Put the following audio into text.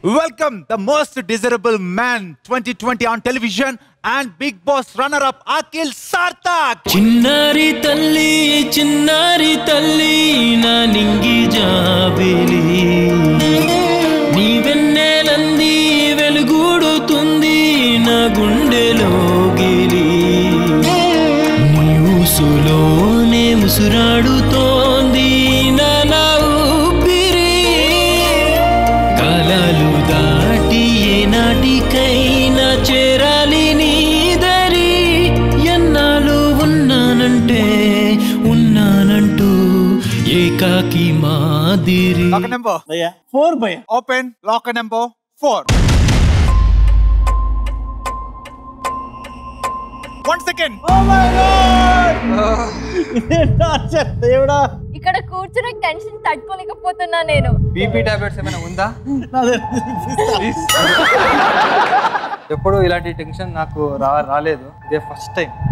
Welcome the most desirable man 2020 on television and Big Boss runner-up Akil Sarthak. చిన్నారి తల్లి చిన్నారి తల్లి నా నింగి జాబిలి నీ వెన్నెలంది వెలుగుడుతుంది నా గుండెలో గిలి నీ ఊసులోనే ముసురాడుతోంది నా నా ఊపిరి కాలాలు దాటి ఏ నాటికైనా చేరాలి నీ దరి ఎన్నాళ్ళు ఉన్నానంటే ఉన్నానంటూ ఏకాకి మాదిరి Locker number. భయ్యా ఫోర్ భయ్యా Open locker number four. One second. Torture దేవుడా ఇక్కడ కూర్చుని టెన్షన్ తట్టుకోలేకపోతున్నా నేను బీపీ టాబ్లెట్స్ ఏమైనా ఉందా నాదే ఎప్పుడు ఇలాంటి టెన్షన్ నాకు రా రాలేదు ఇదే ఫస్ట్ టైం